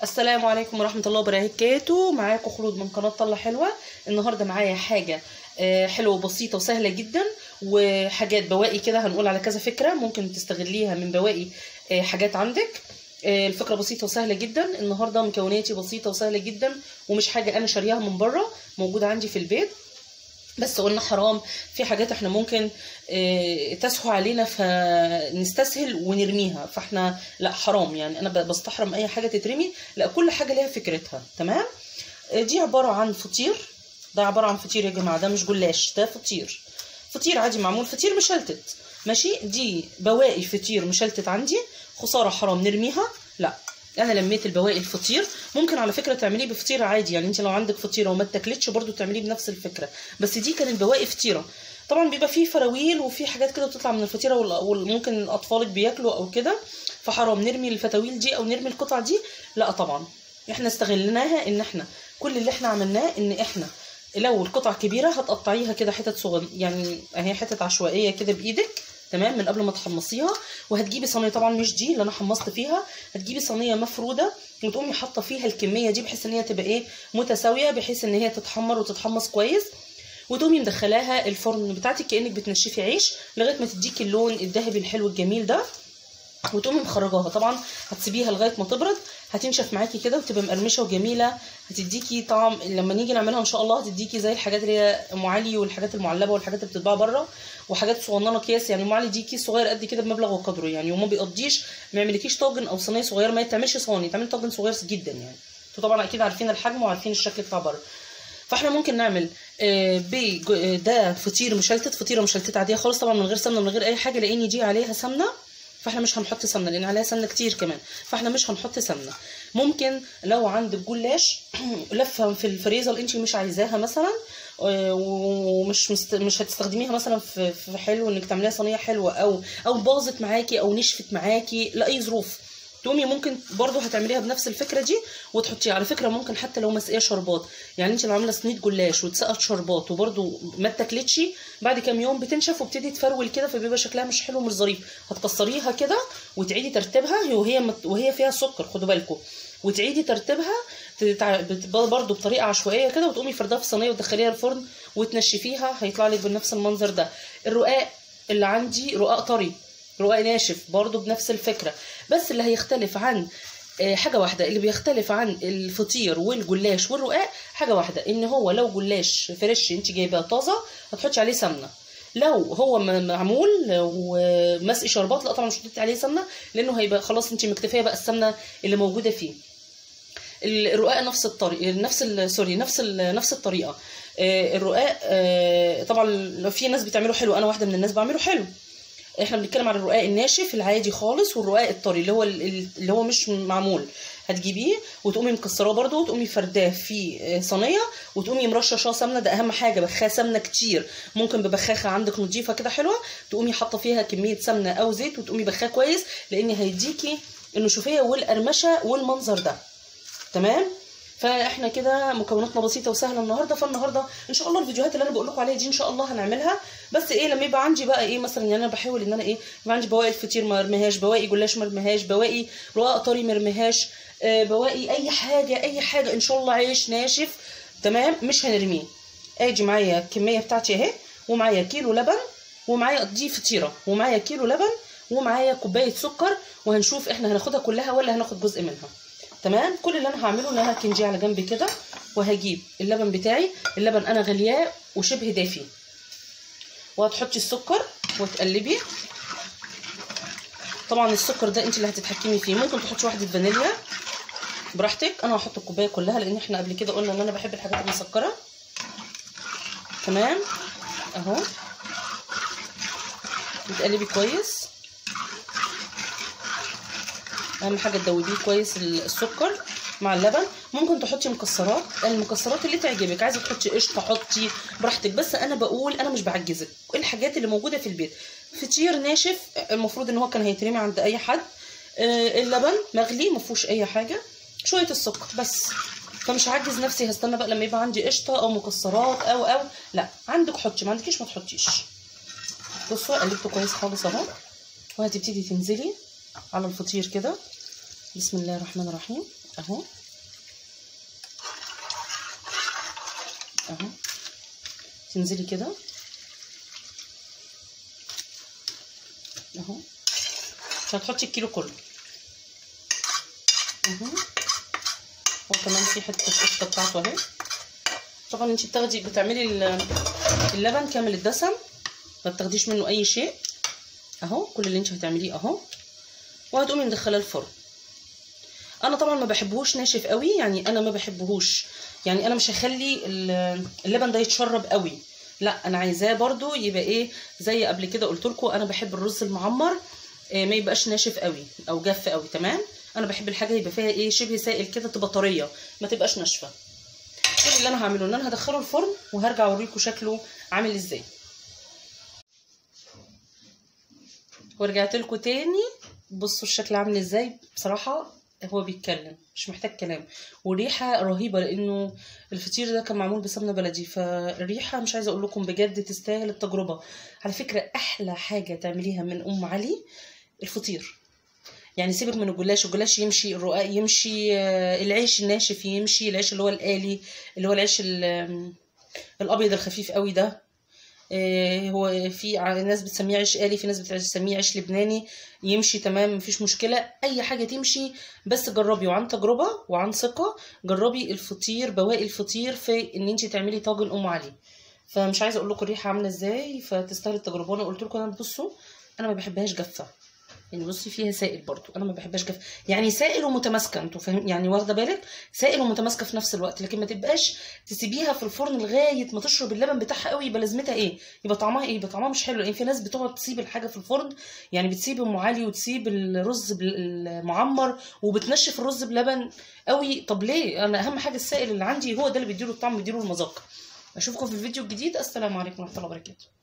السلام عليكم ورحمة الله وبركاته معاكم خلود من قناة طلة حلوة النهاردة معايا حاجة آه، حلوة وبسيطة وسهلة جدا وحاجات بواقي كده هنقول على كذا فكرة ممكن تستغليها من بواقي آه، حاجات عندك آه، الفكرة بسيطة وسهلة جدا النهاردة مكوناتي بسيطة وسهلة جدا ومش حاجة أنا شارياها من بره موجودة عندي في البيت بس قلنا حرام في حاجات احنا ممكن اه تسهو علينا فنستسهل ونرميها فاحنا لا حرام يعني انا ب- بستحرم اي حاجه تترمي لا كل حاجه ليها فكرتها تمام اه دي عباره عن فطير ده عباره عن فطير يا جماعه ده مش جلاش ده فطير فطير عادي معمول فطير مشلتت ماشي دي بواقي فطير مشلتت عندي خساره حرام نرميها لا انا لميت البواقي الفطير ممكن على فكره تعمليه بفطيره عادي يعني انت لو عندك فطيره وما اتاكلتش برضو تعمليه بنفس الفكره بس دي كانت بواقي فطيره طبعا بيبقى فيه فراويل وفي حاجات كده بتطلع من الفطيره وال- وممكن اطفالك بياكلوا او كده فحرام نرمي الفتاويل دي او نرمي القطع دي لا طبعا احنا استغلناها ان احنا كل اللي احنا عملناه ان احنا لو القطع كبيره هتقطعيها كده حتت صغيره يعني اهي حتت عشوائيه كده بايدك تمام من قبل ما تحمصيها وهتجيبي صينيه طبعا مش دي اللي انا حمصت فيها هتجيبي صينيه مفروده وتقومي حاطه فيها الكميه دي بحيث ان هي تبقى ايه متساويه بحيث ان هي تتحمر وتتحمص كويس وتقومي مدخلاها الفرن بتاعتك كانك بتنشفي عيش لغايه ما تديكي اللون الذهبي الحلو الجميل ده وتقومي مخرجاها طبعا هتسيبيها لغايه ما تبرد هتنشف معاكي كده وتبقى مقرمشه وجميله هتديكي طعم لما نيجي نعملها ان شاء الله هتديكي زي الحاجات اللي هي ام علي والحاجات المعلبه والحاجات اللي بتتباع بره وحاجات صغننه اكياس يعني ام علي دي كيس صغير قد كده بمبلغ وقدره يعني وما بيقضيش ما يعملكيش طاجن او صينيه صغيره ما يتعملش صواني يتعمل طاجن صغير جدا يعني انتوا طبعا اكيد عارفين الحجم وعارفين الشكل بتاع بره فاحنا ممكن نعمل آه، ب آه، ده فطير مشلتت فطيره مشلتته عاديه خالص طبعا من غير سمنه من غير اي حاجه لان دي عليها سمنه فاحنا مش هنحط سمنه لان عليها سمنه كتير كمان فاحنا مش هنحط سمنه ممكن لو عندك جلاش لفه في الفريزر انت مش عايزاها مثلا آه، ومش مست... مش هتستخدميها مثلا في في حلو انك تعمليها صينيه حلوه او او باظت معاكي او نشفت معاكي لاي ظروف تقومي ممكن برضو هتعمليها بنفس الفكره دي وتحطيها على فكره ممكن حتى لو مسقيه شربات يعني انت لو عامله صينيه جلاش واتسقت شربات وبرضو ما اتاكلتش بعد كام يوم بتنشف وبتبتدي تفرول كده فبيبقى شكلها مش حلو مش ظريف هتكسريها كده وتعيدي ترتيبها وهي مت... وهي فيها سكر خدوا بالكم وتعيدي ترتيبها تتع... بت- برضو بطريقه عشوائيه كده وتقومي فردها في صينيه وتدخليها الفرن وتنشفيها هيطلع لك بنفس المنظر ده الرقاق اللي عندي رقاق طري رقاق ناشف برضو بنفس الفكره بس اللي هيختلف عن آه، حاجه واحده اللي بيختلف عن الفطير والجلاش والرقاق حاجه واحده ان هو لو جلاش فريش انت جايباه طازه هتحطي عليه سمنه لو هو م- معمول ومسقي شربات لا طبعا مش هتحطي عليه سمنه لانه هيبقى خلاص انت مكتفيه بقى السمنه اللي موجوده فيه الرقاق نفس الطريقه نفس ال- سوري نفس ال- نفس الطريقه آه، الرقاق آه، طبعا لو في ناس بتعمله حلو انا واحده من الناس بعمله حلو احنا بنتكلم عن الرقاق الناشف العادي خالص والرقاق الطري اللي هو ال- اللي هو مش معمول هتجيبيه وتقومي مكسراه برده وتقومي فرداه في آه، صينيه وتقومي مرششاه سمنه ده اهم حاجه بخاه سمنه كتير ممكن ببخاخه عندك نظيفه كده حلوه تقومي حاطه فيها كميه سمنه او زيت وتقومي بخاه كويس لان هيديكي النشوفيه والقرمشه والمنظر ده تمام فاحنا كده مكوناتنا بسيطه وسهله النهارده فالنهارده ان شاء الله الفيديوهات اللي انا بقول لكم عليها دي ان شاء الله هنعملها بس ايه لما يبقى عندي بقى ايه مثلا يعني انا بحاول ان انا ايه يبقى عندي بواقي الفطير ما ارميهاش بواقي جلاش ما ارميهاش بواقي رقاق طري ما ارميهاش آه بواقي اي حاجه اي حاجه ان شاء الله عيش ناشف تمام مش هنرميه ادي معايا الكميه بتاعتي اهي ومعايا كيلو لبن ومعايا دي فطيره ومعايا كيلو لبن ومعايا كوبايه سكر وهنشوف احنا هناخدها كلها ولا هناخد جزء منها تمام كل اللي انا هعمله ان انا هركن على جنب كده وهجيب اللبن بتاعي اللبن انا غلياه وشبه دافي وهتحطي السكر وتقلبي طبعا السكر ده انت اللي هتتحكمي فيه ممكن تحطي واحده فانيليا براحتك انا هحط الكوبايه كلها لان احنا قبل كده قلنا ان انا بحب الحاجات المسكره تمام اهو بتقلبي كويس اهم حاجه تدوبيه كويس السكر مع اللبن ممكن تحطي مكسرات المكسرات اللي تعجبك عايزه تحطي قشطه حطي براحتك بس انا بقول انا مش بعجزك الحاجات اللي موجوده في البيت فطير ناشف المفروض ان هو كان هيترمي عند اي حد آه، اللبن مغلي ما فيهوش اي حاجه شويه السكر بس فمش هعجز نفسي هستنى بقى لما يبقى عندي قشطه او مكسرات او او لا عندك حطي ما عندكيش ما تحطيش بصوا قلبته كويس خالص اهو وهتبتدي تنزلي على الفطير كده بسم الله الرحمن الرحيم اهو اهو تنزلي كده اهو مش هتحطي الكيلو كله اهو وكمان في حته القشطه بتاعته اهي طبعا انت بتاخدي بتعملي اللبن كامل الدسم ما بتاخديش منه اي شيء اهو كل اللي انت هتعمليه اهو وهتقومي مدخلاه الفرن انا طبعا ما بحبهوش ناشف قوي يعني انا ما بحبهوش يعني انا مش هخلي اللبن ده يتشرب قوي لا انا عايزاه برده يبقى ايه زي قبل كده قلت لكم انا بحب الرز المعمر إيه ما يبقاش ناشف قوي او جاف قوي تمام انا بحب الحاجه يبقى فيها ايه شبه سائل كده تبقى طريه ما تبقاش ناشفه كل اللي انا هعمله ان انا هدخله الفرن وهرجع اوريكم شكله عامل ازاي ورجعت لكم تاني بصوا الشكل عامل ازاي بصراحه هو بيتكلم مش محتاج كلام وريحه رهيبه لانه الفطير ده كان معمول بسمنه بلدي فالريحه مش عايزه اقول لكم بجد تستاهل التجربه على فكره احلى حاجه تعمليها من ام علي الفطير يعني سيبك من الجلاش الجلاش يمشي الرقاق يمشي العيش الناشف يمشي العيش اللي هو الآلي اللي هو العيش الابيض الخفيف قوي ده هو في ناس بتسميه عيش آلي في ناس بتسميه عيش لبناني يمشي تمام مفيش مشكلة أي حاجة تمشي بس جربي وعن تجربة وعن ثقة جربي الفطير بواقي الفطير في إن أنت تعملي طاجن أم علي فمش عايزة أقول لكم الريحة عاملة إزاي فتستاهل التجربة وأنا قلت لكم أنا بصوا أنا ما بحبهاش جافة يعني بصي فيها سائل برضو انا ما بحبهاش جاف يعني سائل ومتماسكه انتوا فاهم يعني واخده بالك سائل ومتماسكه في نفس الوقت لكن ما تبقاش تسيبيها في الفرن لغايه ما تشرب اللبن بتاعها قوي يبقى لازمتها ايه يبقى طعمها ايه يبقى طعمها مش حلو لان في ناس بتقعد تسيب الحاجه في الفرن يعني بتسيب ام علي وتسيب الرز المعمر وبتنشف الرز بلبن قوي طب ليه انا اهم حاجه السائل اللي عندي هو ده اللي بيديله الطعم بيديله المذاق اشوفكم في الفيديو الجديد السلام عليكم ورحمه الله وبركاته